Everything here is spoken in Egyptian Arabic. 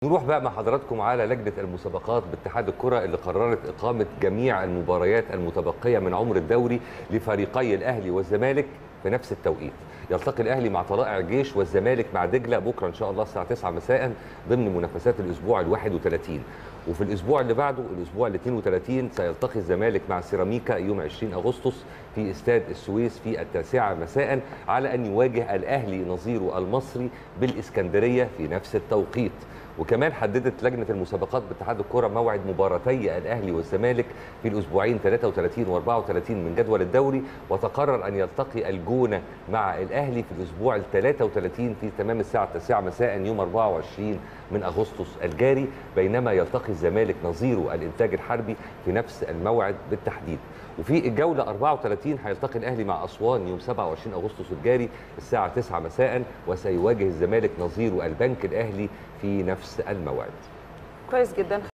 نروح بقى مع حضراتكم على لجنة المسابقات باتحاد الكرة اللي قررت إقامة جميع المباريات المتبقية من عمر الدوري لفريقي الأهلي والزمالك في نفس التوقيت يلتقي الأهلي مع طلائع الجيش والزمالك مع دجلة بكرة إن شاء الله الساعة 9 مساء ضمن منافسات الأسبوع ال 31 وفي الأسبوع اللي بعده الأسبوع ال 32 سيلتقي الزمالك مع سيراميكا يوم 20 أغسطس في استاد السويس في التاسعة مساء على أن يواجه الأهلي نظيره المصري بالإسكندرية في نفس التوقيت وكمان حددت لجنه المسابقات باتحاد الكره موعد مباراتي الاهلي والزمالك في الاسبوعين 33 و34 من جدول الدوري وتقرر ان يلتقي الجونه مع الاهلي في الاسبوع ال 33 في تمام الساعه 9 مساء يوم 24 من اغسطس الجاري بينما يلتقي الزمالك نظيره الانتاج الحربي في نفس الموعد بالتحديد وفي الجوله 34 هيلتقي الاهلي مع اسوان يوم 27 اغسطس الجاري الساعه 9 مساء وسيواجه الزمالك نظيره البنك الاهلي في نفس الموعد كويس جدا